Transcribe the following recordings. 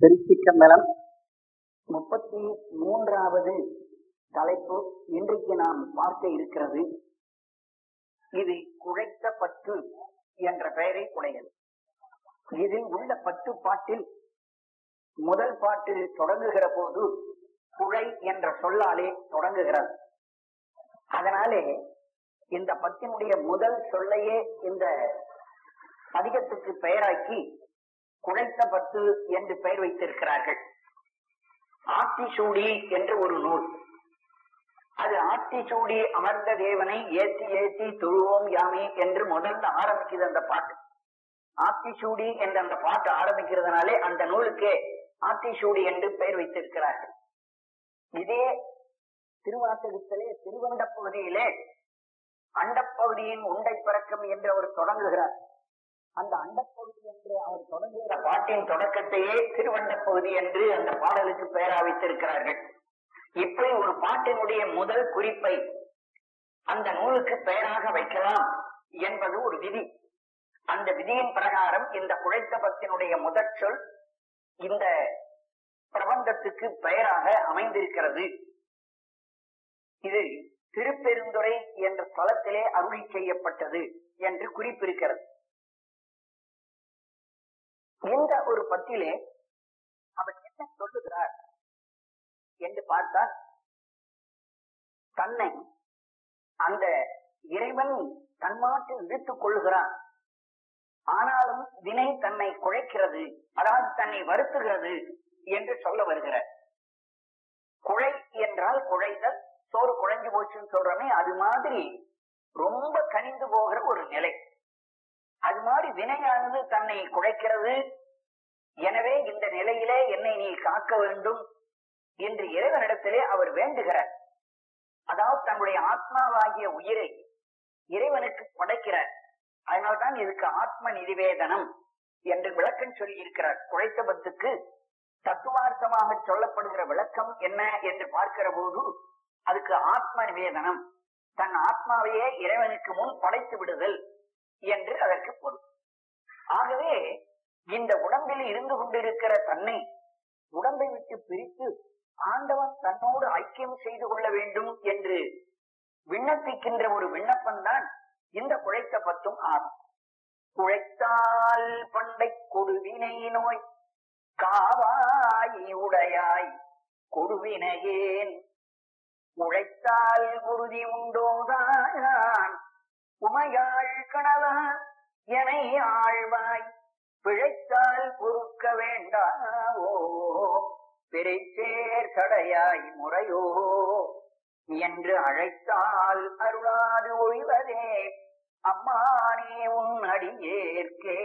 திருச்சிக்கம்பலம் முப்பத்தி மூன்றாவது தலைப்பு இன்றைக்கு நாம் பார்க்க இருக்கிறது இது குழைத்த பத்து என்ற பெயரை உடையது இதில் உள்ள பத்து பாட்டில் முதல் பாட்டு தொடங்குகிற போது குழை என்ற சொல்லாலே தொடங்குகிறது அதனாலே இந்த பத்தினுடைய முதல் சொல்லையே இந்த பதிகத்துக்கு பெயராக்கி குழைத்த பத்து என்று பெயர் வைத்திருக்கிறார்கள் ஆத்திசூடி என்று ஒரு நூல் அது ஆத்திசூடி அமர்ந்த தேவனை ஏத்தி ஏத்தி தொழுவோம் யாமே என்று முதல்ல ஆரம்பிக்குது அந்த பாட்டு ஆத்திசூடி என்ற அந்த பாட்டு ஆரம்பிக்கிறதுனாலே அந்த நூலுக்கே ஆத்திசூடி என்று பெயர் வைத்திருக்கிறார்கள் இதே திருவாசகத்திலே திருவண்ட பகுதியிலே அண்டப்பகுதியின் உண்டை பிறக்கம் என்று அவர் தொடங்குகிறார் அந்த அண்டப்பகுதி என்று அவர் தொடங்குகிற பாட்டின் தொடக்கத்தையே திருவண்ட பகுதி என்று அந்த பாடலுக்கு பெயரா வைத்திருக்கிறார்கள் இப்படி ஒரு பாட்டினுடைய முதல் குறிப்பை அந்த நூலுக்கு பெயராக வைக்கலாம் என்பது ஒரு விதி அந்த விதியின் பிரகாரம் இந்த குழைத்த பத்தினுடைய முதற் சொல் இந்த பிரபந்தத்துக்கு பெயராக அமைந்திருக்கிறது இது திருப்பெருந்துறை என்ற தளத்திலே அருளி செய்யப்பட்டது என்று குறிப்பிருக்கிறது இந்த ஒரு பத்திலே அவர் என்ன சொல்லுகிறார் என்று பார்த்தால் தன்னை அந்த இறைவன் தன்மாட்டு இழுத்துக் கொள்ளுகிறான் ஆனாலும் வினை தன்னை குழைக்கிறது அதாவது தன்னை வருத்துகிறது என்று சொல்ல வருகிறார் குழை என்றால் குழைதல் சோறு குழைஞ்சு போச்சுன்னு சொல்றோமே அது மாதிரி ரொம்ப கனிந்து போகிற ஒரு நிலை அது மாதிரி வினையானது தன்னை குழைக்கிறது எனவே இந்த நிலையிலே என்னை நீ காக்க வேண்டும் என்று இறைவனிடத்திலே அவர் வேண்டுகிறார் அதாவது தன்னுடைய ஆத்மாவாகிய உயிரை இறைவனுக்கு படைக்கிறார் அதனால்தான் இதுக்கு ஆத்ம நிதிவேதனம் என்று விளக்கம் சொல்லி இருக்கிறார் குழைத்தபத்துக்கு தத்துவார்த்தமாக சொல்லப்படுகிற விளக்கம் என்ன என்று பார்க்கிற போது அதுக்கு ஆத்ம நிவேதனம் தன் ஆத்மாவையே இறைவனுக்கு முன் படைத்து விடுதல் என்று அதற்கு பொருள் ஆகவே இந்த உடம்பில் இருந்து கொண்டிருக்கிற தன்னை உடம்பை விட்டு பிரித்து ஆண்டவன் தன்னோடு ஐக்கியம் செய்து கொள்ள வேண்டும் என்று விண்ணப்பிக்கின்ற ஒரு விண்ணப்பம் தான் இந்த குழைத்த பத்தும் ஆகும் குழைத்தால் பண்டை கொடுவினை நோய் காவாய் உடையாய் கொடுவினையேன் உழைத்தால் குருதி உண்டோதான் உமையாள் கணவா என ஆழ்வாய் பிழைத்தால் பொறுக்க வேண்டாவோ பிறைச்சேர் தடையாய் முறையோ என்று அழைத்தால் அருளாது ஒழிவதே அம்மானே உன் அடியேற்கே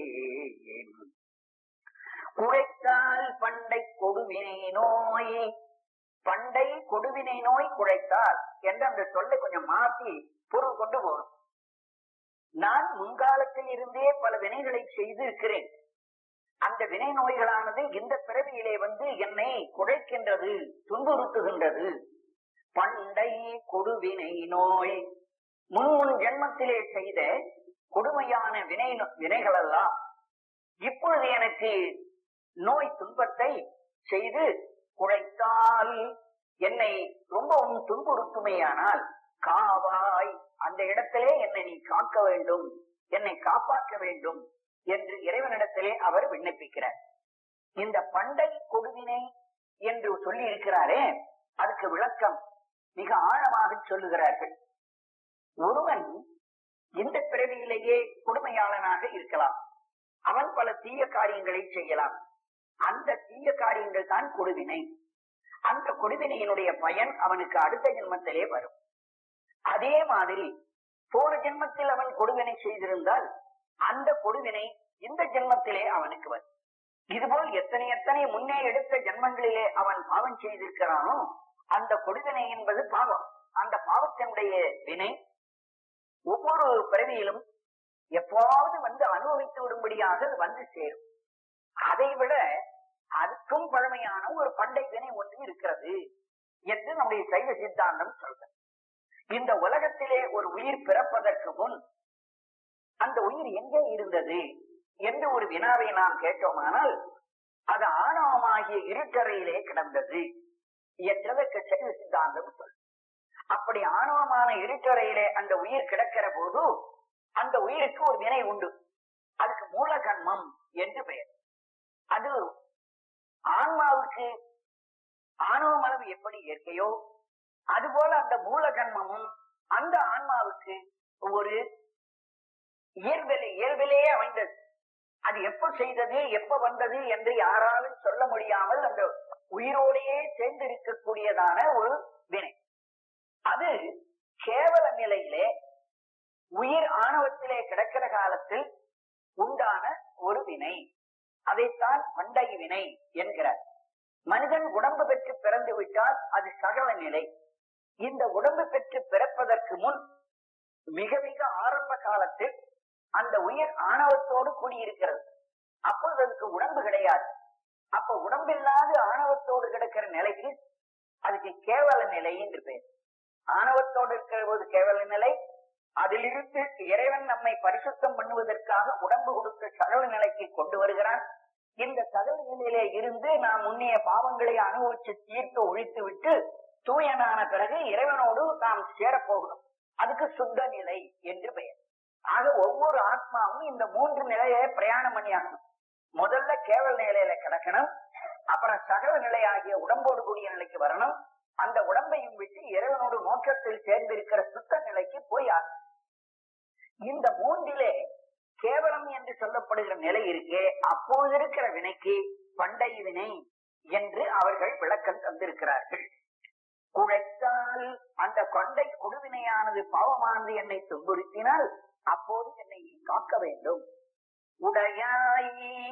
குழைத்தால் பண்டை கொடுவினை நோய் பண்டை கொடுவினை நோய் குழைத்தால் என்று அந்த சொல்லை கொஞ்சம் மாற்றி பொருள் கொண்டு போறோம் நான் முன்காலத்தில் இருந்தே பல வினைகளை செய்து இருக்கிறேன் அந்த வினை நோய்களானது இந்த பிறவியிலே வந்து என்னை குழைக்கின்றது துன்புறுத்துகின்றது பண்டை கொடுவினை நோய் முன் முன் ஜென்மத்திலே செய்த கொடுமையான வினை வினைகள் எல்லாம் இப்பொழுது எனக்கு நோய் துன்பத்தை செய்து குழைத்தால் என்னை ரொம்பவும் துன்புறுத்துமையானால் காவாய் அந்த இடத்திலே என்னை நீ காக்க வேண்டும் என்னை காப்பாற்ற வேண்டும் என்று இறைவனிடத்திலே அவர் விண்ணப்பிக்கிறார் இந்த பண்டை கொடுவினை என்று சொல்லி இருக்கிறாரே அதுக்கு விளக்கம் மிக ஆழமாக சொல்லுகிறார்கள் ஒருவன் இந்த பிறவியிலேயே கொடுமையாளனாக இருக்கலாம் அவன் பல தீய காரியங்களை செய்யலாம் அந்த தீய காரியங்கள் தான் கொடுவினை அந்த கொடுவினையினுடைய பயன் அவனுக்கு அடுத்த ஜென்மத்திலே வரும் அதே மாதிரி போன ஜென்மத்தில் அவன் கொடுவினை செய்திருந்தால் அந்த கொடுவினை இந்த ஜென்மத்திலே அவனுக்கு வரும் இதுபோல் எத்தனை எத்தனை முன்னே எடுத்த ஜென்மங்களிலே அவன் பாவம் செய்திருக்கிறானோ அந்த கொடுவினை என்பது பாவம் அந்த பாவத்தினுடைய வினை ஒவ்வொரு பிறவியிலும் எப்போது வந்து அனுபவித்து விடும்படியாக வந்து சேரும் அதை விட அதுக்கும் பழமையான ஒரு பண்டை வினை ஒன்று இருக்கிறது என்று நம்முடைய சைவ சித்தாந்தம் சொல்ற இந்த உலகத்திலே ஒரு உயிர் பிறப்பதற்கு முன் அந்த உயிர் எங்கே இருந்தது என்று ஒரு வினாவை நாம் கேட்டோமானால் அது ஆணவ ஆணவமாகிய இருட்டறையிலே கிடந்தது என்றதற்கு சைவ சித்தாந்தம் சொல் அப்படி ஆணவமான இருட்டறையிலே அந்த உயிர் கிடக்கிற போது அந்த உயிருக்கு ஒரு வினை உண்டு அதுக்கு மூல கண்மம் என்று பெயர் அது ஆன்மாவுக்கு ஆணவம் அளவு எப்படி இயற்கையோ அதுபோல அந்த மூல கண்மமும் அந்த ஆன்மாவுக்கு ஒரு இயல்பிலே இயல்பிலேயே அமைந்தது அது எப்ப செய்தது எப்ப வந்தது என்று யாராலும் சொல்ல முடியாமல் அந்த உயிரோடையே சேர்ந்து இருக்கக்கூடியதான ஒரு வினை அது கேவல நிலையிலே உயிர் ஆணவத்திலே கிடக்கிற காலத்தில் உண்டான ஒரு வினை அதைத்தான் பண்டை வினை என்கிறார் மனிதன் உடம்பு பெற்று பிறந்து விட்டால் அது சகல நிலை இந்த உடம்பு பெற்று பிறப்பதற்கு முன் மிக மிக ஆரம்ப காலத்தில் அந்த உயிர் ஆணவத்தோடு கூடியிருக்கிறது அப்பொழுது அதுக்கு உடம்பு கிடையாது அப்ப உடம்பில்லாத ஆணவத்தோடு கிடக்கிற நிலைக்கு அதுக்கு கேவல நிலை என்று பேர் ஆணவத்தோடு இருக்கிற போது கேவல நிலை அதிலிருந்து இறைவன் நம்மை பரிசுத்தம் பண்ணுவதற்காக உடம்பு கொடுத்த சகல நிலைக்கு கொண்டு வருகிறான் இந்த சகல நிலையிலே இருந்து நாம் முன்னைய பாவங்களை அனுபவிச்சு தீர்த்து ஒழித்து விட்டு தூயனான பிறகு இறைவனோடு நாம் சேரப்போகிறோம் அதுக்கு சுத்த நிலை என்று பெயர் ஆக ஒவ்வொரு ஆத்மாவும் இந்த மூன்று நிலையை பிரயாணம் பண்ணியாகணும் முதல்ல கேவல நிலையில கிடக்கணும் அப்புறம் சகல நிலை ஆகிய உடம்போடு கூடிய நிலைக்கு வரணும் அந்த உடம்பையும் விட்டு இறைவனோடு மோட்சத்தில் சேர்ந்திருக்கிற சுத்த நிலைக்கு போய் ஆகணும் இந்த மூன்றிலே கேவலம் என்று சொல்லப்படுகிற நிலை இருக்கே அப்போது இருக்கிற வினைக்கு பண்டை வினை என்று அவர்கள் விளக்கம் தந்திருக்கிறார்கள் குழைத்தால் அந்த கொண்டை கொடுவினையானது பாவமானது என்னை துன்புறுத்தினால் அப்போது என்னை நீ காக்க வேண்டும் உடையாய்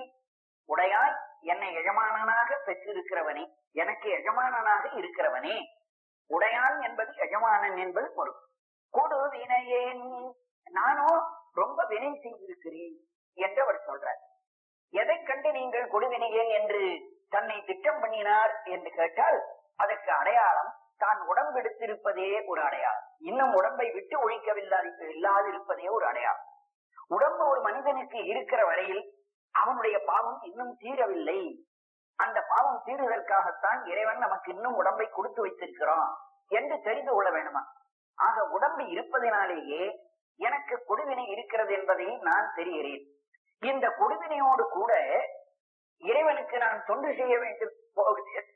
உடையாய் என்னை எஜமானனாக பெற்றிருக்கிறவனே எனக்கு எஜமானனாக இருக்கிறவனே உடையான் என்பது எஜமானன் என்பது பொருள் கொடு வினையேன் நானோ ரொம்ப வினை செய்திருக்கிறேன் என்று அவர் சொல்றார் எதை கண்டு நீங்கள் கொடுவினையேன் என்று தன்னை திட்டம் பண்ணினார் என்று கேட்டால் அதற்கு அடையாளம் தான் உடம்பு எடுத்திருப்பதே ஒரு அடையாளம் இன்னும் உடம்பை விட்டு ஒழிக்கவில்லை இல்லாதிருப்பதே ஒரு அடையாளம் உடம்பு ஒரு மனிதனுக்கு இருக்கிற வரையில் அவனுடைய பாவம் இன்னும் தீரவில்லை அந்த பாவம் தீருவதற்காகத்தான் இறைவன் நமக்கு இன்னும் உடம்பை கொடுத்து வைத்திருக்கிறான் என்று தெரிந்து கொள்ள வேண்டுமா ஆக உடம்பு இருப்பதினாலேயே எனக்கு கொடுவினை இருக்கிறது என்பதை நான் தெரிகிறேன் இந்த கொடுவினையோடு கூட இறைவனுக்கு நான் தொண்டு செய்ய வேண்டும் போகிறேன்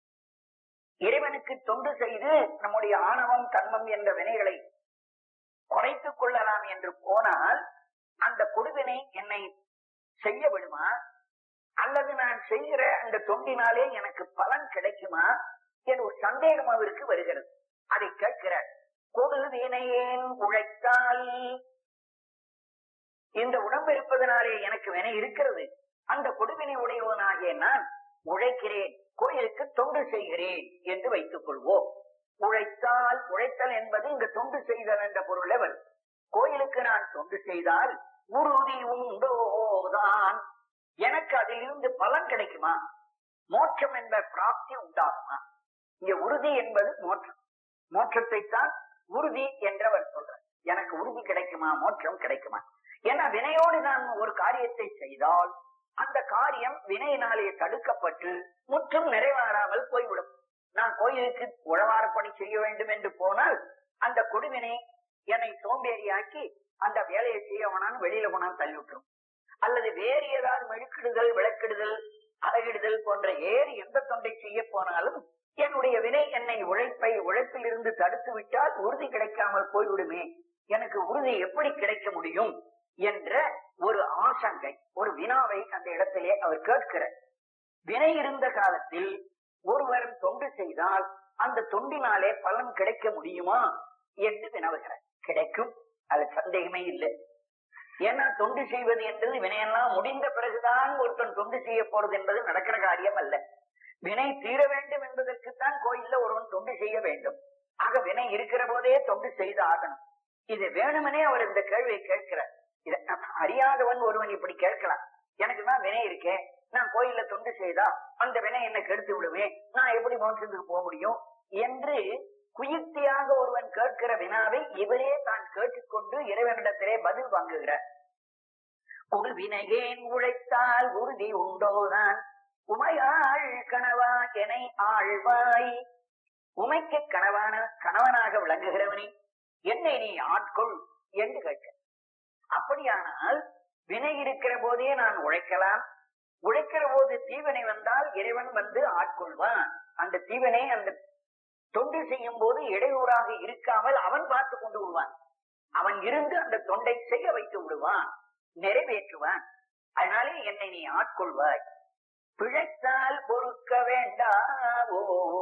இறைவனுக்கு தொண்டு செய்து நம்முடைய ஆணவம் கண்மம் என்ற வினைகளை குறைத்துக் கொள்ளலாம் என்று போனால் அந்த கொடுவினை என்னை செய்ய விடுமா அல்லது நான் செய்கிற அந்த தொண்டினாலே எனக்கு பலன் கிடைக்குமா என்ற ஒரு சந்தேகம் அவருக்கு வருகிறது அதை கேட்கிறார் கொடுவினையேன் உழைத்தால் இந்த உடம்பு இருப்பதனாலே எனக்கு வினை இருக்கிறது அந்த கொடுவினை உடையவனாகிய நான் உழைக்கிறேன் கோயிலுக்கு தொண்டு செய்கிறேன் என்று வைத்துக் கொள்வோம் உழைத்தால் உழைத்தல் என்பது இங்கு தொண்டு செய்தல் என்ற பொருள் வரும் கோயிலுக்கு நான் தொண்டு செய்தால் உறுதி உண்டோதான் எனக்கு அதிலிருந்து பலன் கிடைக்குமா மோட்சம் என்ற பிராப்தி உண்டாகுமா இங்க உறுதி என்பது மோட்சம் மோட்சத்தை தான் உறுதி என்றவர் சொல்றார் எனக்கு உறுதி கிடைக்குமா மோட்சம் கிடைக்குமா ஏன்னா வினையோடு நான் ஒரு காரியத்தை செய்தால் அந்த காரியம் வினையினாலே தடுக்கப்பட்டு முற்றும் நிறைவேறாமல் போய்விடும் நான் கோயிலுக்கு உழவார பணி செய்ய வேண்டும் என்று போனால் அந்த கொடுவினை என்னை சோம்பேறியாக்கி அந்த வேலையை செய்ய வேணான்னு வெளியில போனால் தள்ளி விட்டுரும் அல்லது வேறு ஏதாவது மெழுக்கிடுதல் விளக்கிடுதல் அழகிடுதல் போன்ற ஏறு எந்த தொண்டை செய்ய போனாலும் என்னுடைய வினை என்னை உழைப்பை உழைப்பில் இருந்து தடுத்து விட்டால் உறுதி கிடைக்காமல் போய்விடுமே எனக்கு உறுதி எப்படி கிடைக்க முடியும் என்ற ஒரு ஆசங்கை ஒரு வினாவை அந்த இடத்திலே அவர் கேட்கிறார் வினை இருந்த காலத்தில் ஒருவர் தொண்டு செய்தால் அந்த தொண்டினாலே பலன் கிடைக்க முடியுமா என்று வினவுகிறார் கிடைக்கும் அது சந்தேகமே இல்லை ஏன்னா தொண்டு செய்வது என்பது வினையெல்லாம் முடிந்த பிறகுதான் ஒருத்தன் தொண்டு செய்ய போறது என்பது நடக்கிற காரியம் அல்ல வினை தீர வேண்டும் என்பதற்குத்தான் கோயில்ல ஒருவன் தொண்டு செய்ய வேண்டும் ஆக வினை இருக்கிற போதே தொண்டு செய்து ஆகணும் இது வேணுமனே அவர் இந்த கேள்வியை கேட்கிறார் இத அறியாதவன் ஒருவன் இப்படி கேட்கலாம் எனக்கு தான் வினை இருக்கேன் நான் கோயில்ல தொண்டு செய்தா அந்த வினை என்னை கெடுத்து விடுமே நான் எப்படி மோட்சத்துக்கு போக முடியும் என்று குயுக்தியாக ஒருவன் கேட்கிற வினாவை இவரே தான் கேட்டுக்கொண்டு இறைவனிடத்திலே பதில் வாங்குகிறார் ஒரு வினையேன் உழைத்தால் உறுதி உண்டோதான் உமையாள் கணவா என ஆழ்வாய் உமைக்கு கணவான கணவனாக விளங்குகிறவனே என்னை நீ ஆட்கொள் என்று கேட்க அப்படியானால் வினை இருக்கிற போதே நான் உழைக்கலாம் உழைக்கிற போது தீவனை வந்தால் இறைவன் வந்து ஆட்கொள்வான் அந்த தீவனை அந்த தொண்டு செய்யும் போது இடையூறாக இருக்காமல் அவன் பார்த்து கொண்டு விடுவான் அவன் இருந்து அந்த தொண்டை செய்ய வைத்து விடுவான் நிறைவேற்றுவான் அதனாலே என்னை நீ ஆட்கொள்வாய் பிழைத்தால் பொறுக்க வேண்டாவோ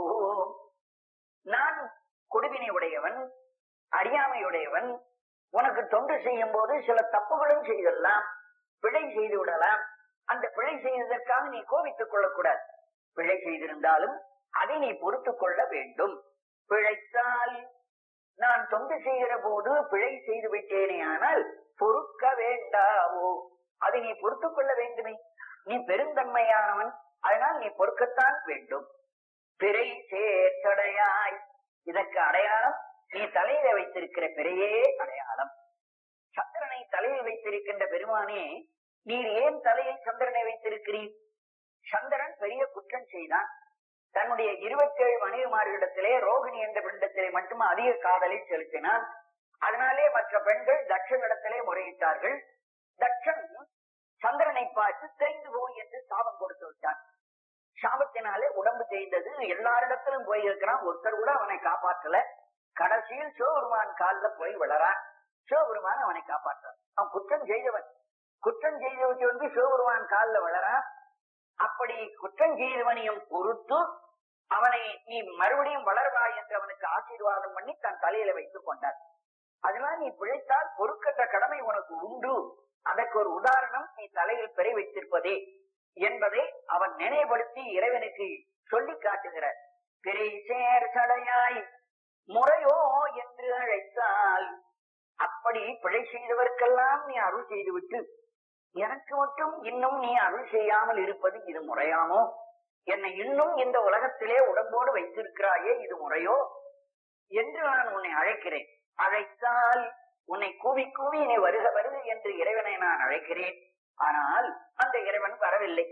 நான் கொடுவினை உடையவன் அறியாமையுடையவன் உனக்கு தொண்டு செய்யும் போது சில தப்புகளும் செய்தெல்லாம் பிழை செய்து விடலாம் அந்த பிழை செய்ததற்காக நீ கோபித்துக் கொள்ளக்கூடாது பிழை செய்திருந்தாலும் அதை நீ பொறுத்துக் கொள்ள வேண்டும் பிழைத்தால் நான் தொண்டு செய்கிற போது பிழை செய்து விட்டேனே ஆனால் பொறுக்க வேண்டாவோ அதை நீ பொறுத்துக் கொள்ள வேண்டுமே நீ பெருந்தன்மையானவன் அதனால் நீ பொறுக்கத்தான் வேண்டும் பிறை சேர்த்தடையாய் இதற்கு அடையாளம் நீ தலையில வைத்திருக்கிற பிறையே அடையாளம் சந்திரனை தலையில் வைத்திருக்கின்ற பெருமானே நீர் ஏன் தலையில் சந்திரனை வைத்திருக்கிறீர் சந்திரன் பெரிய குற்றம் செய்தான் தன்னுடைய இருபத்தி ஏழு மனைவிமார்களிடத்திலே ரோகிணி என்ற பெண்ணிடத்திலே மட்டும் அதிக காதலை செலுத்தினான் அதனாலே மற்ற பெண்கள் தட்சனிடத்திலே முறையிட்டார்கள் தட்சன் சந்திரனை பார்த்து தெரிந்து போய் என்று சாபம் கொடுத்து விட்டான் சாபத்தினாலே உடம்பு தேய்ந்தது எல்லாரிடத்திலும் போயிருக்கிறான் ஒருத்தர் கூட அவனை காப்பாற்றல கடைசியில் சிவபெருமான் காலில் போய் விழறான் சிவபெருமான் அவனை காப்பாற்றான் அவன் குற்றம் செய்தவன் குற்றம் செய்தவனுக்கு வந்து சிவபெருமான் காலில் விழறான் அப்படி குற்றம் செய்தவனையும் பொறுத்து அவனை நீ மறுபடியும் வளர்வாய் என்று அவனுக்கு ஆசீர்வாதம் பண்ணி தன் தலையில வைத்துக் கொண்டார் அதனால் நீ பிழைத்தால் பொறுக்கின்ற கடமை உனக்கு உண்டு அதற்கு ஒரு உதாரணம் நீ தலையில் பெறை வைத்திருப்பதே என்பதை அவன் நினைவுபடுத்தி இறைவனுக்கு சொல்லி காட்டுகிறார் பிறை சேர் சடையாய் முறையோ என்று அழைத்தால் அப்படி பிழை செய்தவர்க்கெல்லாம் நீ அருள் செய்துவிட்டு எனக்கு மட்டும் இன்னும் நீ அருள் செய்யாமல் இருப்பது இது முறையாமோ என்னை இன்னும் இந்த உலகத்திலே உடம்போடு வைத்திருக்கிறாயே இது முறையோ என்று நான் உன்னை அழைக்கிறேன் அழைத்தால் உன்னை கூவி கூவி நீ வருக வருக என்று இறைவனை நான் அழைக்கிறேன் ஆனால் அந்த இறைவன் வரவில்லை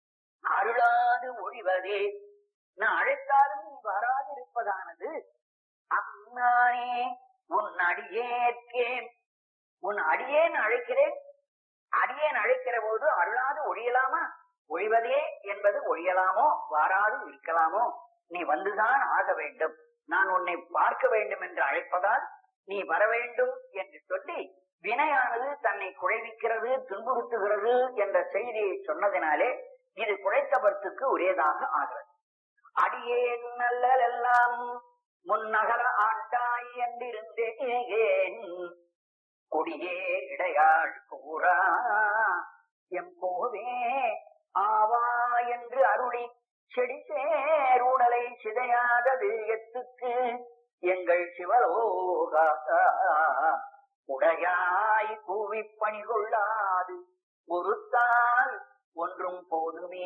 அருளாது ஒழிவதே நான் அழைத்தாலும் நீ வராதிருப்பதானது அம்மானே உன் அடியேற்கேன் உன் அடியேன் அழைக்கிறேன் அடியேன் அழைக்கிற போது அருளாது ஒழியலாமா ஒழிவதே என்பது ஒழியலாமோ வாராது இருக்கலாமோ நீ வந்துதான் ஆக வேண்டும் நான் உன்னை பார்க்க வேண்டும் என்று அழைப்பதால் நீ வர வேண்டும் என்று சொல்லி வினையானது தன்னை குழைவிக்கிறது துன்புறுத்துகிறது என்ற செய்தியை சொன்னதினாலே இது குழைத்தவர்த்துக்கு ஒரேதாக ஆகிறது அடியேன் நல்லலெல்லாம் முன்னகர ஆண்டாய் என்றிருந்தேன் கொடியே இடையாள் கூறா எம் போவே ஆவா என்று அருளி செடி சேருடலை சிதையாதது எத்துக்கு எங்கள் சிவலோகா உடையாய் கூவி பணி கொள்ளாது ஒருத்தால் ஒன்றும் போதுமே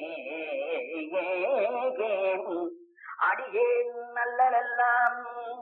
அடியேன் நல்லலெல்லாம்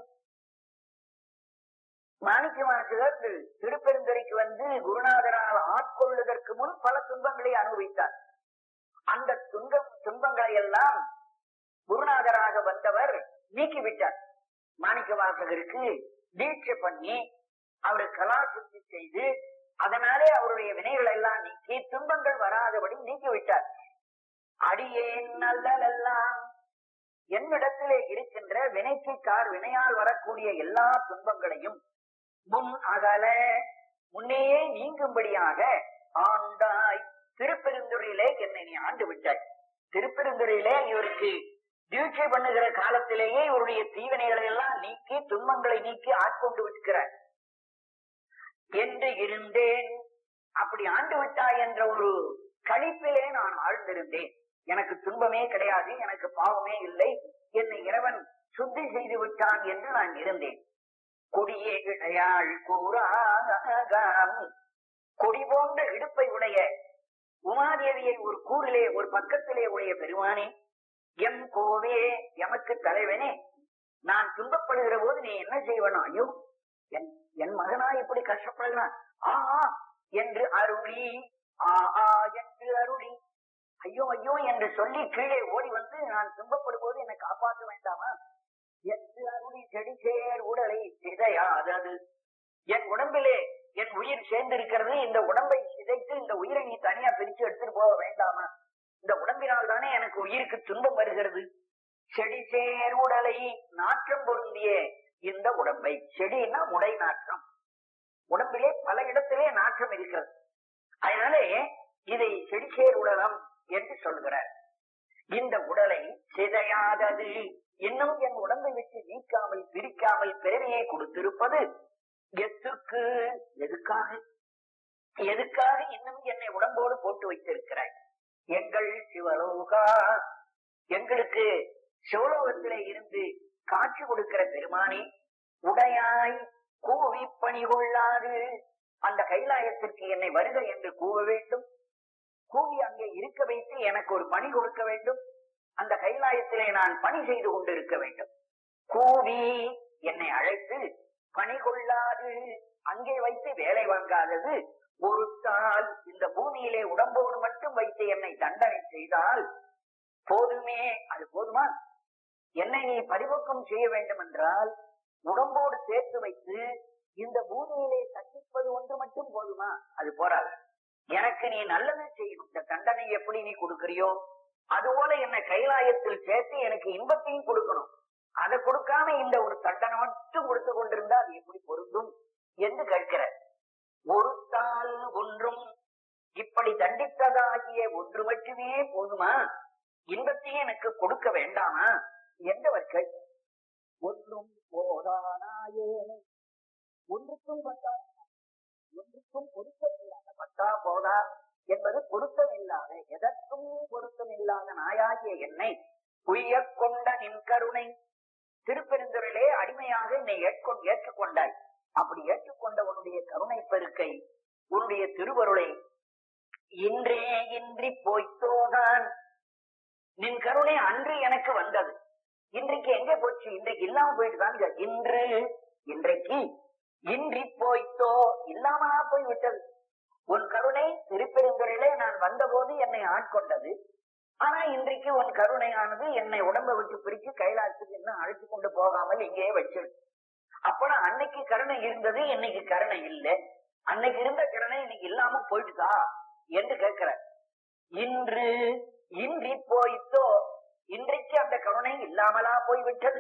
மாணிக்க வாசகர் திருப்பெருந்துறைக்கு வந்து குருநாதரால் ஆட்கொள்வதற்கு முன் பல துன்பங்களை அனுபவித்தார் அந்த துன்பம் துன்பங்களை எல்லாம் குருநாதராக வந்தவர் நீக்கிவிட்டார் மாணிக்க வாசகருக்கு தீட்சை பண்ணி அவரு கலாசுத்தி செய்து அதனாலே அவருடைய வினைகள் எல்லாம் நீக்கி துன்பங்கள் வராதபடி நீக்கிவிட்டார் அடியேன் நல்லலெல்லாம் என்னிடத்திலே இருக்கின்ற வினைக்கு கார் வினையால் வரக்கூடிய எல்லா துன்பங்களையும் முன் அகல முன்னேயே நீங்கும்படியாக ஆண்டாய் திருப்பெருந்துறையிலே என்னை நீ ஆண்டு விட்டாய் திருப்பெருந்துறையிலே இவருக்கு தீட்சை பண்ணுகிற காலத்திலேயே இவருடைய தீவினைகளை எல்லாம் நீக்கி துன்பங்களை நீக்கி ஆட்கொண்டு விட்டுக்கிறார் என்று இருந்தேன் அப்படி ஆண்டு விட்டாய் என்ற ஒரு கழிப்பிலே நான் ஆழ்ந்திருந்தேன் எனக்கு துன்பமே கிடையாது எனக்கு பாவமே இல்லை என்னை இறைவன் சுத்தி செய்து விட்டான் என்று நான் இருந்தேன் கொடியே இடையாள் கூறாகம் கொடி போன்ற இடுப்பை உடைய உமாதேவியை ஒரு கூறிலே ஒரு பக்கத்திலே உடைய பெருமானே எம் கோவே எமக்கு தலைவனே நான் துன்பப்படுகிற போது நீ என்ன செய்வனா ஐயோ என் என் மகனா இப்படி கஷ்டப்படுகிறான் ஆ என்று அருளி ஆ ஆ என்று அருளி ஐயோ ஐயோ என்று சொல்லி கீழே ஓடி வந்து நான் துன்பப்படும் போது என்னை காப்பாற்ற வேண்டாமா எத்து அருளி செடி சேர் உடலை சிதையாதது என் உடம்பிலே என் உயிர் சேர்ந்திருக்கிறது இந்த உடம்பை சிதைத்து இந்த உயிரை நீ தனியா பிரிச்சு எடுத்துட்டு போக வேண்டாமா இந்த உடம்பினால் தானே எனக்கு உயிருக்கு துன்பம் வருகிறது செடி சேர் உடலை நாற்றம் பொருந்திய இந்த உடம்பை செடின்னா முடை நாற்றம் உடம்பிலே பல இடத்திலே நாற்றம் இருக்கிறது அதனாலே இதை செடி சேர் உடலம் என்று சொல்கிறார் இந்த உடலை சிதையாதது இன்னும் என் உடம்பை விட்டு நீக்காமல் பிரிக்காமல் பிறவியை கொடுத்திருப்பது எத்துக்கு எதுக்காக எதுக்காக இன்னும் என்னை உடம்போடு போட்டு வைத்திருக்கிறாய் எங்கள் சிவலோகா எங்களுக்கு சிவலோகத்திலே இருந்து காட்சி கொடுக்கிற பெருமானி உடையாய் கூவி பணி கொள்ளாது அந்த கைலாயத்திற்கு என்னை வருக என்று கூவ வேண்டும் கூவி அங்கே இருக்க வைத்து எனக்கு ஒரு பணி கொடுக்க வேண்டும் அந்த கைலாயத்திலே நான் பணி செய்து கொண்டிருக்க வேண்டும் கூவி என்னை அழைத்து பணி கொள்ளாது அங்கே வைத்து வேலை வாங்காதது ஒரு தாள் இந்த பூமியிலே உடம்போடு மட்டும் வைத்து என்னை தண்டனை செய்தால் போதுமே அது போதுமா என்னை நீ பரிபக்கம் செய்ய வேண்டும் என்றால் உடம்போடு சேர்த்து வைத்து இந்த பூமியிலே தண்டிப்பது ஒன்று மட்டும் போதுமா அது போராது எனக்கு நீ நல்லது செய்யணும் இந்த தண்டனை எப்படி நீ கொடுக்கறியோ அதுபோல என்னை கைலாயத்தில் சேர்த்து எனக்கு இன்பத்தையும் கொடுக்கணும் அதை கொடுக்காம இந்த ஒரு தண்டனை மட்டும் கொடுத்து கொண்டிருந்தா அது எப்படி பொருந்தும் என்று கேட்கிற ஒரு தாள் ஒன்றும் இப்படி தண்டித்ததாகிய ஒன்று மட்டுமே போதுமா இன்பத்தையும் எனக்கு கொடுக்க வேண்டாமா என்றவர் கேட்க ஒன்றும் போதானாயே ஒன்றுக்கும் பட்டா ஒன்றுக்கும் பொருத்தமில்லாத பட்டா போதா என்பது பொருத்தமில்லாத எதற்கும் பொருத்தமில்லாத நாயாகிய என்னை உய்ய கொண்ட நின் கருணை திருப்பெருந்துறையிலே அடிமையாக என்னை ஏற்கொண்டு ஏற்றுக்கொண்டாய் அப்படி ஏற்றுக்கொண்ட உன்னுடைய கருணை பெருக்கை உன்னுடைய திருவருளை இன்றே இன்றி போய்த்தோதான் நின் கருணை அன்று எனக்கு வந்தது இன்றைக்கு எங்க போச்சு இன்றைக்கு இல்லாம போயிட்டு தாங்க இன்று இன்றைக்கு இன்றி போய்த்தோ இல்லாமலா போய் விட்டது உன் கருணை திருப்பெருந்துறையிலே நான் வந்தபோது என்னை ஆட்கொண்டது ஆனா இன்றைக்கு உன் கருணையானது என்னை உடம்பை விட்டு பிரிச்சு கைலாசத்துக்கு இன்னும் அழைச்சு கொண்டு போகாமல் இங்கேயே வச்சிருக்கு அப்பனா அன்னைக்கு கருணை இருந்தது இன்னைக்கு கருணை இல்லை அன்னைக்கு இருந்த கருணை இன்னைக்கு இல்லாம போயிட்டுதா என்று கேட்கிற இன்று இன்றி போய்த்தோ இன்றைக்கு அந்த கருணை இல்லாமலா போய்விட்டது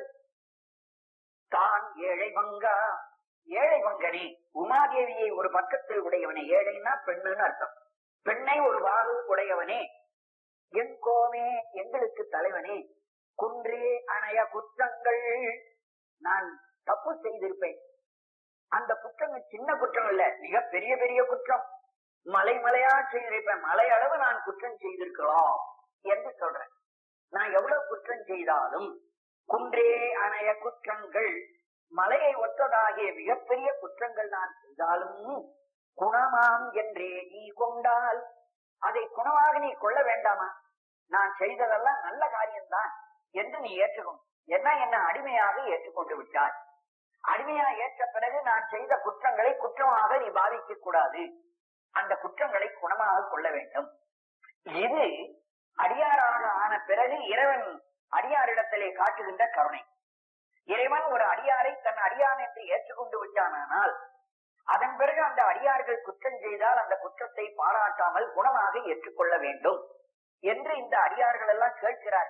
தான் ஏழை மங்கா ஏழை மங்கனே உமாதேவியை ஒரு பக்கத்தில் உடையவனே ஏழைன்னா பெண்ணுன்னு அர்த்தம் பெண்ணை ஒரு வாறு உடையவனே என் கோமே எங்களுக்கு தலைவனே குன்றே அணைய குற்றங்கள் நான் தப்பு செய்திருப்பேன் அந்த குற்றங்கள் சின்ன குற்றம் இல்ல மிக பெரிய பெரிய குற்றம் மலை மலையா செய்திருப்பேன் மலை அளவு நான் குற்றம் செய்திருக்கலாம் என்று சொல்றேன் நான் எவ்வளவு குற்றம் செய்தாலும் குன்றே அணைய குற்றங்கள் மலையை ஒத்ததாகிய மிகப்பெரிய குற்றங்கள் நான் செய்தாலும் குணமாம் என்றே நீ கொண்டால் அதை குணமாக நீ கொள்ள வேண்டாமா நான் செய்ததெல்லாம் நல்ல காரியம்தான் என்று நீ ஏற்றுக்கணும் என்ன என்ன அடிமையாக ஏற்றுக்கொண்டு விட்டாய் அடிமையா ஏற்ற பிறகு நான் செய்த குற்றங்களை குற்றமாக நீ பாவிக்க கூடாது அந்த குற்றங்களை குணமாக கொள்ள வேண்டும் இது அடியாராக ஆன பிறகு இறைவன் அடியாரிடத்திலே காட்டுகின்ற கருணை இறைவன் ஒரு அடியாரை தன் அடியான் என்று ஏற்றுக்கொண்டு விட்டானால் அதன் பிறகு அந்த அடியார்கள் குற்றம் செய்தால் அந்த குற்றத்தை பாராட்டாமல் குணமாக ஏற்றுக்கொள்ள வேண்டும் என்று இந்த அடியார்கள் எல்லாம் கேட்கிறார்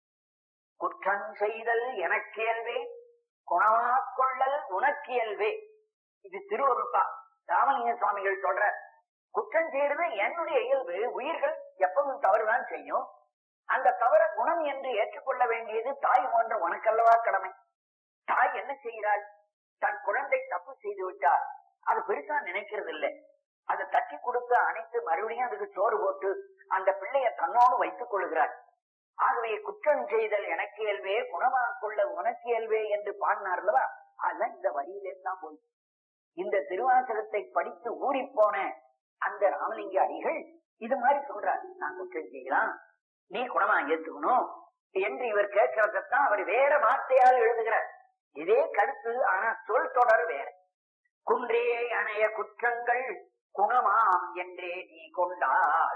குற்றம் செய்தல் எனக்கியல்வே குணமாக்கொள்ளல் உனக்கியல்வே இது திருவருப்பா ராமலிங்க சுவாமிகள் சொல்ற குற்றம் செய்யறது என்னுடைய இயல்பு உயிர்கள் எப்பவும் தவறுதான் செய்யும் அந்த தவற குணம் என்று ஏற்றுக்கொள்ள வேண்டியது தாய் போன்ற உனக்கல்லவா கடமை தாய் என்ன செய்கிறாள் தன் குழந்தை தப்பு செய்து விட்டார் அது பெருசா நினைக்கிறது இல்லை அதை தட்டி கொடுத்து அணைத்து மறுபடியும் அதுக்கு சோறு போட்டு அந்த பிள்ளைய தன்னோடு வைத்துக் கொள்கிறார் ஆகவே குற்றம் செய்தல் எனக்கு இயல்வே குணமாக கொள்ள உனக்கு இயல்வே என்று பாடினார்லவா அதெல்லாம் இந்த வரியிலே தான் போய் இந்த திருவாசகத்தை படித்து ஊறி போன அந்த ராமலிங்க அடிகள் இது மாதிரி சொல்றார் நான் குற்றம் செய்யலாம் நீ குணமா ஏத்துக்கணும் என்று இவர் கேட்கிறதான் அவர் வேற வார்த்தையால் எழுதுகிறார் இதே கருத்து ஆனா சொல் தொடர் வேற குன்றே அணைய குற்றங்கள் குணமாம் என்றே நீ கொண்டால்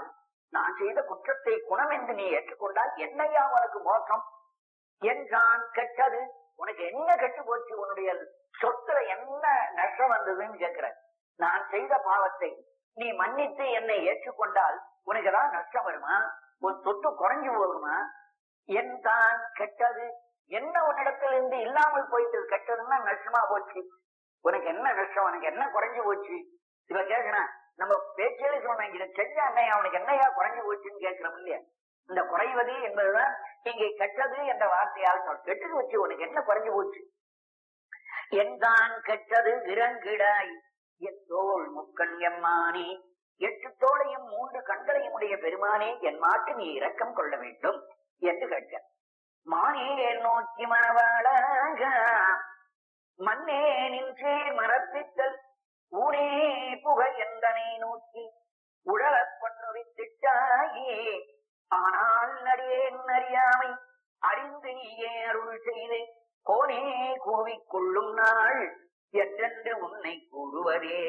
நான் செய்த குற்றத்தை குணம் என்று நீ ஏற்றுக்கொண்டால் என்னையா உனக்கு மோசம் என்றான் கெட்டது உனக்கு என்ன கெட்டு போச்சு உன்னுடைய சொத்துல என்ன நஷ்டம் வந்ததுன்னு கேட்கிற நான் செய்த பாவத்தை நீ மன்னித்து என்னை ஏற்றுக்கொண்டால் உனக்கு ஏதாவது நஷ்டம் வருமா உன் சொத்து குறைஞ்சு போகுமா என் தான் கெட்டது என்ன உன்னிடத்துல இருந்து இல்லாமல் போயிட்டு கெட்டதுன்னா நஷ்டமா போச்சு உனக்கு என்ன நஷ்டம் உனக்கு என்ன குறைஞ்சு போச்சு இவ கேட்கிறேன் நம்ம பேச்சிலே சொன்னாங்க இதை செஞ்ச அன்னையா அவனுக்கு என்னையா குறைஞ்சு போச்சுன்னு கேட்கிறோம் இல்லையா இந்த குறைவது என்பதுதான் இங்கே கெட்டது என்ற வார்த்தையால் சொல் கெட்டது வச்சு உனக்கு என்ன குறைஞ்சு போச்சு என்தான் கெட்டது விரங்கிடாய் என் தோள் முக்கண் எம்மானே எட்டு தோளையும் மூன்று கண்களையும் உடைய பெருமானே என் மாட்டு நீ இரக்கம் கொள்ள வேண்டும் என்று கேட்க மானே நோக்கி மணவாளாக மண்ணே நின்றே மரப்பித்தல் ஊனே புக எந்தனை நோக்கி உழலப் பண்ணுவித்திட்டாயே ஆனால் நடியேன் அறியாமை அறிந்து நீயே அருள் செய்து கோனே கூவிக்கொள்ளும் நாள் என்றென்று உன்னை கூறுவதே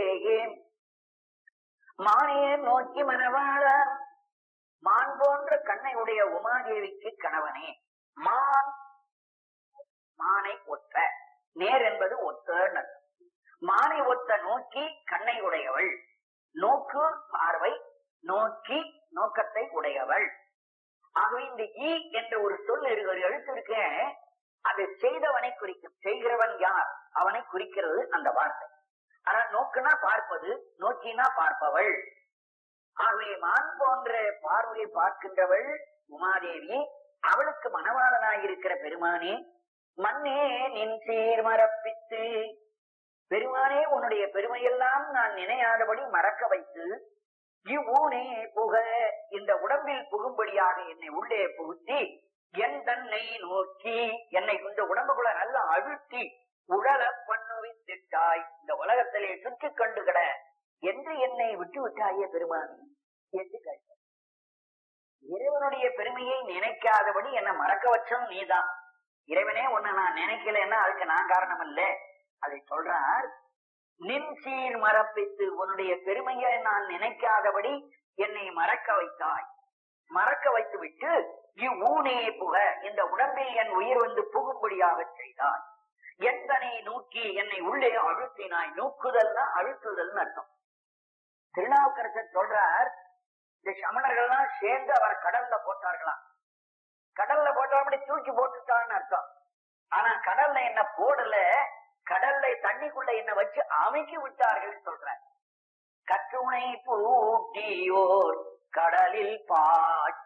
மானே நோக்கி மனவாழ மான் போன்ற கண்ணை உடைய உமாதேவிக்கு கணவனே மான் மானை ஒத்த நேர் என்பது ஒத்த மானை ஒத்த நோக்கி கண்ணை உடையவள் நோக்கு பார்வை நோக்கி நோக்கத்தை உடையவள் ஆகவே இந்த ஈ என்ற ஒரு சொல் இரு- ஒரு எழுத்து இருக்க அது செய்தவனை குறிக்கும் செய்கிறவன் யார் அவனை குறிக்கிறது அந்த வார்த்தை ஆனா நோக்குனா பார்ப்பது நோக்கினா பார்ப்பவள் ஆகவே மான் போன்ற பார்வையை பார்க்கின்றவள் உமாதேவி அவளுக்கு மணவாளனாயிருக்கிற பெருமானே மண்ணே நின் சீர் மரப்பித்து பெருமானே உன்னுடைய பெருமையெல்லாம் நான் நினையாதபடி மறக்க வைத்து இவ்வூனே புக இந்த உடம்பில் புகும்படியாக என்னை உள்ளே புகுத்தி என் தன்னை நோக்கி என்னை இந்த உடம்புக்குள்ள நல்லா அழுத்தி உழல பண்ணுவித்திட்டாய் இந்த உலகத்திலே சுற்றி கண்டு கிட என்று என்னை விட்டு விட்டாயே பெருமானே என்று கேட்டார் இறைவனுடைய பெருமையை நினைக்காதபடி என்னை மறக்க வச்சோம் நீதான் இறைவனே உன்னை நான் நினைக்கலன்னா அதுக்கு நான் காரணம் இல்ல அதை சொல்றார் நின் சீர் மறப்பித்து உன்னுடைய பெருமையை நான் நினைக்காதபடி என்னை மறக்க வைத்தாய் மறக்க வைத்து விட்டு இவ்வூனே புக இந்த உடம்பில் என் உயிர் வந்து புகும்படியாக செய்தாய் எந்தனை நோக்கி என்னை உள்ளே அழுத்தினாய் நோக்குதல்னா அழுத்துதல்னு அர்த்தம் திருநாவுக்கரசர் சொல்றார் இந்த சமணர்கள்லாம் சேர்ந்து அவர் கடல்ல போட்டார்களாம் கடல்ல போட்டபடி தூக்கி போட்டுட்டான்னு அர்த்தம் ஆனா கடல்ல என்ன போடல கடல்ல தண்ணிக்குள்ள என்ன வச்சு அமைக்கி விட்டார்கள் சொல்ற கற்றுணை பூட்டியோர் கடலில் பாய்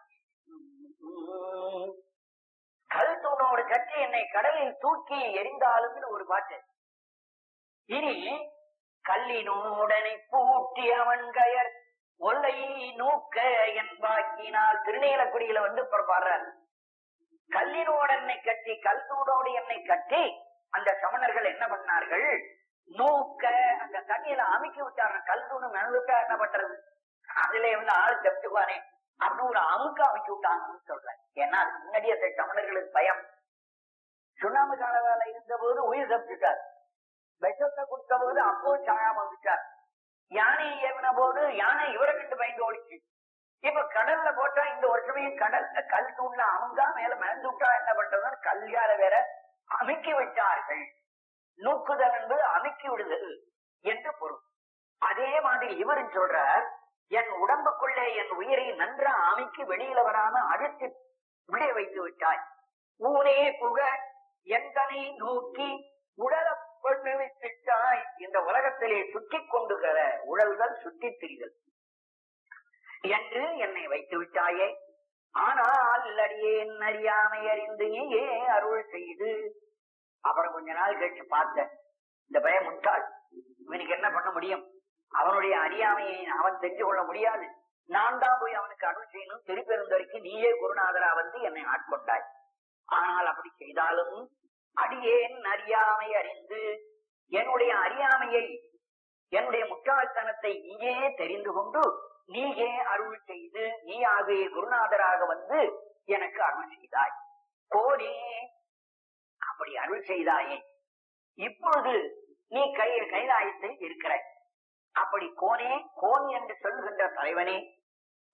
கல் தூணோடு கட்டி என்னை கடலில் தூக்கி எரிந்தாலும் ஒரு பாட்டு இனி கல்லினோடனை பூட்டி அவன் கயர் ஒல்லை நூக்க என்பாக்கினால் திருநீலக்குடியில வந்து இப்ப பாடுறார் கல்லினோடு என்னை கட்டி கல் தூணோடு என்னை கட்டி அந்த சமணர்கள் என்ன பண்ணார்கள் நூக்க அந்த தண்ணியில அமுக்கி விட்டாங்க கல் தூணு மெனவிட்டா என்ன பண்றது அதுல வந்து ஆள் தப்பிச்சுவானே அப்படின்னு ஒரு அமுக்க அமுக்கி விட்டாங்கன்னு சொல்றேன் ஏன்னா அதுக்கு முன்னாடி அந்த சமணர்களுக்கு பயம் சுண்ணாம்பு கால வேலை இருந்த போது உயிர் தப்பிச்சுட்டார் விஷத்தை கொடுத்த போது அப்போ சாயா வந்துட்டார் யானை ஏவின போது யானை இவரை கண்டு பயந்து ஓடிச்சு இப்ப கடல்ல போட்டா இந்த வருஷமே கடல்ல கல் தூண்ல அமுங்கா மேல மிதந்து விட்டா என்ன பண்றதுன்னு கல்யால வேற அமுக்கி விட்டார்கள் நூக்குதல் என்பது அமுக்கி விடுதல் என்று பொருள் அதே மாதிரி இவரும் சொல்றார் என் உடம்புக்குள்ளே என் உயிரை நன்றா அமைக்கி வெளியில வராம அழுத்தி உள்ளே வைத்து விட்டாய் ஊனே புக எந்தனை நோக்கி உடல பண்ணு விட்டாய் இந்த உலகத்திலே சுற்றிக் கொண்டுகிற உழல்கள் சுற்றித் திரிதல் என்று என்னை வைத்து விட்டாயே ஆனால் அடியேன் அறியாமை அறிந்து நீயே அருள் செய்து அப்புறம் கொஞ்ச நாள் கழிச்சு பார்த்தேன் இந்த பயம் முட்டாள் இவனுக்கு என்ன பண்ண முடியும் அவனுடைய அறியாமையை அவன் தெரிஞ்சு கொள்ள முடியாது நான் தான் போய் அவனுக்கு அருள் செய்யணும் திருப்பெருந்தரைக்கு நீயே குருநாதரா வந்து என்னை ஆட்கொண்டாய் ஆனால் அப்படி செய்தாலும் அடியேன் அறியாமை அறிந்து என்னுடைய அறியாமையை என்னுடைய முட்டாள்தனத்தை நீயே தெரிந்து கொண்டு நீயே அருள் செய்து நீ ஆகிய குருநாதராக வந்து எனக்கு அருள் செய்தாய் கோனே அப்படி அருள் செய்தாயே இப்பொழுது நீ கை கைலாயத்தில் இருக்கிறாய் அப்படி கோனே கோன் என்று சொல்லுகின்ற தலைவனே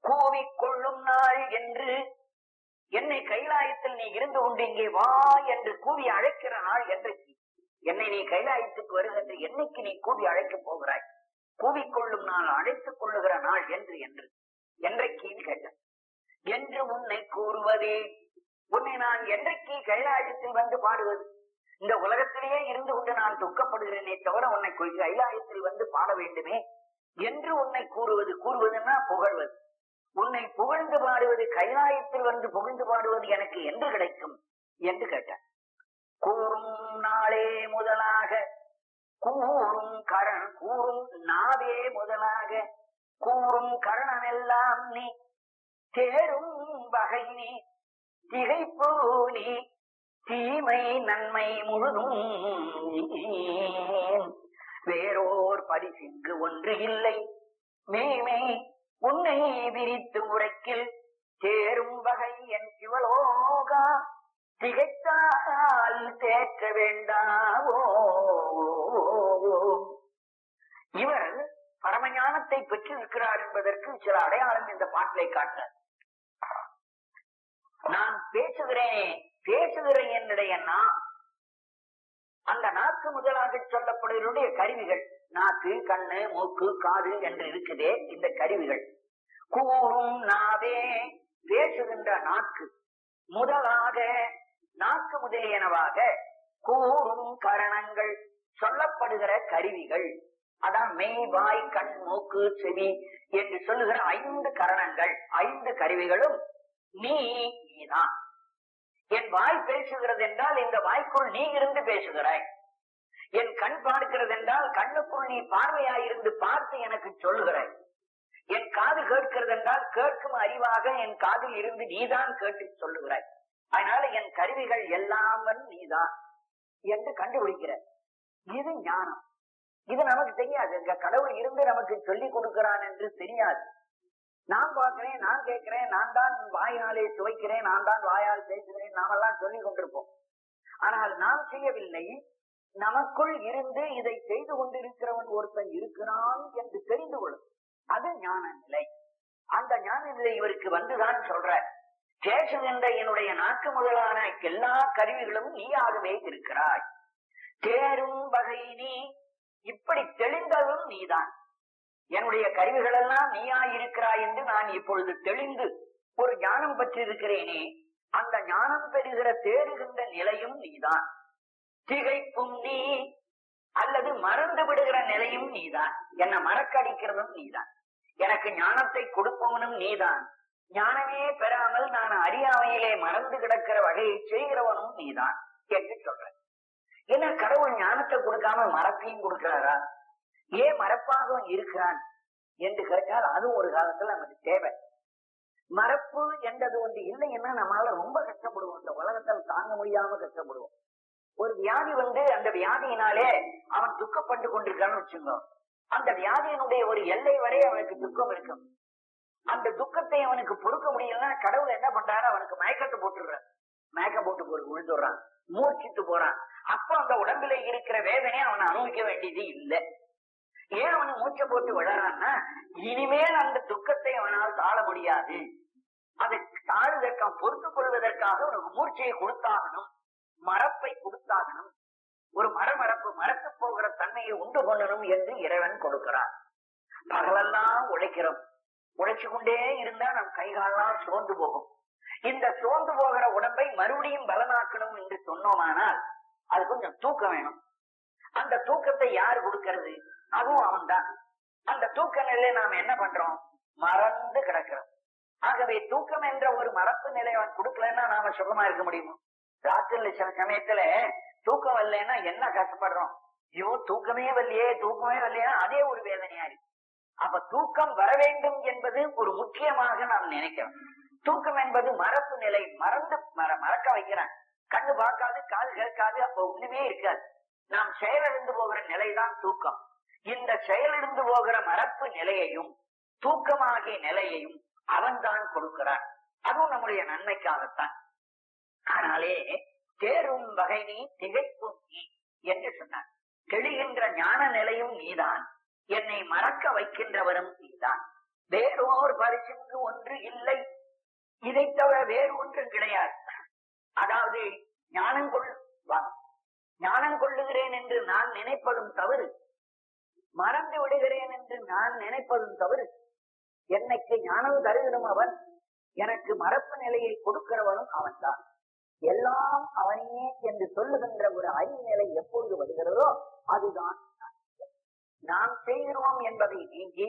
கூவிக்கொள்ளும் நாள் என்று என்னை கைலாயத்தில் நீ இருந்து கொண்டு இங்கே வா என்று கூவி அழைக்கிற நாள் என்றைக்கு என்னை நீ கைலாயத்துக்கு வருகின்ற என்னைக்கு நீ கூவி அழைக்கப் போகிறாய் கூவிக்கொள்ளும் நாள் அழைத்துக் கொள்ளுகிற நாள் என்று என்று என்றைக்கு கேட்டான் என்று உன்னை கூறுவதே உன்னை நான் என்றைக்கு கைலாயத்தில் வந்து பாடுவது இந்த உலகத்திலேயே இருந்து கொண்டு நான் துக்கப்படுகிறேனே தவிர உன்னை கொய்- கைலாயத்தில் வந்து பாட வேண்டுமே என்று உன்னை கூறுவது கூறுவதுன்னா புகழ்வது உன்னை புகழ்ந்து பாடுவது கைலாயத்தில் வந்து புகழ்ந்து பாடுவது எனக்கு என்று கிடைக்கும் என்று கேட்டார் கூறும் நாளே முதலாக கூறும் கரண் கூறும் நாவே முதலாக கூறும் கரணமெல்லாம் நீ தேரும் வகை நீ திகைப்பு நீ தீமை நன்மை முழுதும் நீ. வேறோர் பரிசிங்கு ஒன்று இல்லை மேமே உன்னை விரித்து உரைக்கில் சேரும் வகை என் சிவலோகா திகைத்தால் தேற்ற வேண்டாவோ இவர் பரமஞானத்தை பெற்றிருக்கிறார் என்பதற்கு சில அடையாளம் இந்த பாட்டிலை காட்ட நான் பேசுகிறேன் பேசுகிறேன் என்னுடைய நான் அந்த நாக்கு முதலாக சொல்லப்படுவதுடைய கருவிகள் நாக்கு கண்ணு மூக்கு காது என்று இருக்குதே இந்த கருவிகள் கூறும் நாவே பேசுகின்ற நாக்கு முதலாக நாக்கு முதலியனவாக கூறும் கரணங்கள் சொல்லப்படுகிற கருவிகள் அதான் மெய் வாய் கண் மூக்கு செவி என்று சொல்லுகிற ஐந்து கரணங்கள் ஐந்து கருவிகளும் நீ நீதான் என் வாய் பேசுகிறது என்றால் இந்த வாய்க்குள் நீ இருந்து பேசுகிறாய் என் கண் பார்க்கிறது என்றால் கண்ணுக்குள் நீ பார்வையாயிருந்து பார்த்து எனக்கு சொல்லுகிறாய் என் காது கேட்கிறது என்றால் கேட்கும் அறிவாக என் காதில் இருந்து நீதான் கேட்டு சொல்லுகிறாய் அதனால என் கருவிகள் எல்லாமன் நீதான் என்று கண்டுபிடிக்கிற இது ஞானம் இது நமக்கு தெரியாது இங்க கடவுள் இருந்து நமக்கு சொல்லிக் கொடுக்கிறான் என்று தெரியாது நான் பார்க்கிறேன் நான் கேட்கிறேன் நான் தான் வாயினாலே சுவைக்கிறேன் நான் தான் வாயால் பேசுகிறேன் நாமெல்லாம் சொல்லிக் கொண்டிருப்போம் ஆனால் நாம் செய்யவில்லை நமக்குள் இருந்து இதை செய்து கொண்டிருக்கிறவன் ஒருத்தன் இருக்கிறான் என்று தெரிந்து கொள்ளும் அது ஞான நிலை அந்த ஞான நிலை இவருக்கு வந்துதான் சொல்ற பேசுகின்ற என்னுடைய நாக்கு முதலான எல்லா கருவிகளும் நீயாகவே இருக்கிறாய் தேரும் வகை நீ இப்படி தெளிந்ததும் நீதான் என்னுடைய கருவிகள் எல்லாம் நீயா இருக்கிறாய் என்று நான் இப்பொழுது தெளிந்து ஒரு ஞானம் பெற்றிருக்கிறேனே அந்த ஞானம் பெறுகிற தேறுகின்ற நிலையும் நீதான் திகைப்பும் நீ அல்லது மறந்து விடுகிற நிலையும் நீதான் என்ன மறக்கடிக்கிறதும் நீதான் எனக்கு ஞானத்தை கொடுப்பவனும் நீதான் ஞானமே பெறாமல் நான் அறியாமையிலே மறந்து கிடக்கிற வகையை செய்கிறவனும் நீதான் என்று சொல்றேன் ஏன்னா கடவுள் ஞானத்தை கொடுக்காம மறப்பையும் கொடுக்கிறாரா ஏன் மறப்பாக இருக்கிறான் என்று கேட்டால் அது ஒரு காலத்துல நமக்கு தேவை மறப்பு என்றது ஒன்று இல்லைன்னா நம்மளால ரொம்ப கஷ்டப்படுவோம் இந்த உலகத்தில் தாங்க முடியாம கஷ்டப்படுவோம் ஒரு வியாதி வந்து அந்த வியாதியினாலே அவன் துக்கப்பட்டு கொண்டிருக்கான்னு வச்சுக்கோ அந்த வியாதியினுடைய ஒரு எல்லை வரை அவனுக்கு துக்கம் இருக்கும் அந்த துக்கத்தை அவனுக்கு பொறுக்க முடியலன்னா கடவுள் என்ன பண்றாரு அவனுக்கு மயக்கத்தை போட்டுடுறான் மயக்கம் போட்டு போட்டு விழுந்துடுறான் மூச்சிட்டு போறான் அப்ப அந்த உடம்புல இருக்கிற வேதனையை அவன் அனுபவிக்க வேண்டியது இல்லை ஏன் அவனு மூச்சை போட்டு விழறான்னா இனிமேல் அந்த துக்கத்தை அவனால் தாழ முடியாது அதை தாழுவதற்காக பொறுத்துக் கொள்வதற்காக உனக்கு மூர்ச்சையை கொடுத்தாகணும் மரப்பை கொடுத்தாகணும் ஒரு மரமரப்பு மரத்து போகிற தன்மையை உண்டு கொள்ளணும் என்று இறைவன் கொடுக்கிறார் பகலெல்லாம் உழைக்கிறோம் உழைச்சு கொண்டே இருந்தா நம் கைகாலெல்லாம் சோர்ந்து போகும் இந்த சோர்ந்து போகிற உடம்பை மறுபடியும் பலனாக்கணும் என்று சொன்னோமானால் அது கொஞ்சம் தூக்கம் வேணும் அந்த தூக்கத்தை யார் கொடுக்கிறது அதுவும் அவன்தான் அந்த தூக்க நிலையை நாம் என்ன பண்றோம் மறந்து கிடக்கிறோம் ஆகவே தூக்கம் என்ற ஒரு மறப்பு நிலை அவன் கொடுக்கலன்னா நாம சுகமா இருக்க முடியுமா ராத்திரில சில சமயத்துல தூக்கம் வரலன்னா என்ன கஷ்டப்படுறோம் ஐயோ தூக்கமே வரலையே தூக்கமே வரலையா அதே ஒரு வேதனையா இருக்கு அப்ப தூக்கம் வர வேண்டும் என்பது ஒரு முக்கியமாக நாம் நினைக்கிறோம் தூக்கம் என்பது மறப்பு நிலை மறந்து மற- மறக்க வைக்கிறான் கண்ணு பார்க்காது காது கேட்காது அப்ப ஒண்ணுமே இருக்காது நாம் செயலிழந்து போகிற நிலைதான் தூக்கம் இந்த செயலிழந்து போகிற மறப்பு நிலையையும் தூக்கமாகிய நிலையையும் அவன்தான் கொடுக்கிறான் அதுவும் நம்முடைய நன்மைக்காகத்தான் ஆனாலே தேரும் வகை நீ திகைப்பும் நீ என்று சொன்னான் தெளிகின்ற ஞான நிலையும் நீதான் என்னை மறக்க வைக்கின்றவரும் நீதான் வேறோர் பரிசுக்கு ஒன்று இல்லை இதை தவிர வேறு ஒன்றும் கிடையாது அதாவது ஞானம் கொள் வா. ஞானம் கொள்ளுகிறேன் என்று நான் நினைப்பதும் தவறு மறந்து விடுகிறேன் என்று நான் நினைப்பதும் தவறு என்னைக்கு ஞானம் தருகிறோம் அவன் எனக்கு மறப்பு நிலையை கொடுக்கிறவனும் அவன்தான் எல்லாம் அவனே என்று சொல்லுகின்ற ஒரு அறிவு நிலை எப்பொழுது வருகிறதோ அதுதான் நாம் செய்கிறோம் என்பதை நீங்கி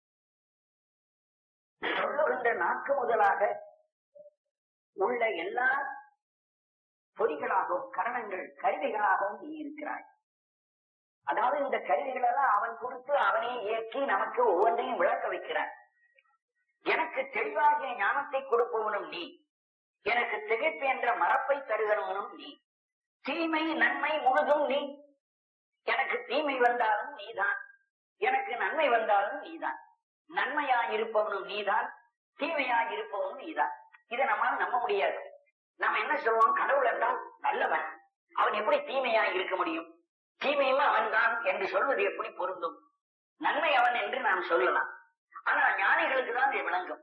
சொல்லுகின்ற நாக்கு முதலாக உள்ள எல்லா பொறிகளாகவும் கரணங்கள் கருவிகளாகவும் நீ இருக்கிறாய் அதாவது இந்த கருவிகளெல்லாம் அவன் கொடுத்து அவனே இயக்கி நமக்கு ஒவ்வொன்றையும் விளக்க வைக்கிறான் எனக்கு தெளிவாகிய ஞானத்தை கொடுப்பவனும் நீ எனக்கு திகைப்பு என்ற மரப்பை தருகிறவனும் நீ தீமை நன்மை முழுதும் நீ எனக்கு தீமை வந்தாலும் நீதான் எனக்கு நன்மை வந்தாலும் நீதான் நன்மையாய் இருப்பவனும் நீதான் தீமையாய் இருப்பவனும் நீதான் இதை நம்மால நம்ப முடியாது நம்ம என்ன சொல்லுவோம் கடவுள் என்றால் நல்லவன் அவன் எப்படி தீமையாய் இருக்க முடியும் தீமையும் அவன்தான் என்று சொல்வது எப்படி பொருந்தும் நன்மை அவன் என்று நாம் சொல்லலாம் ஆனா ஞானிகளுக்கு தான் இது விளங்கும்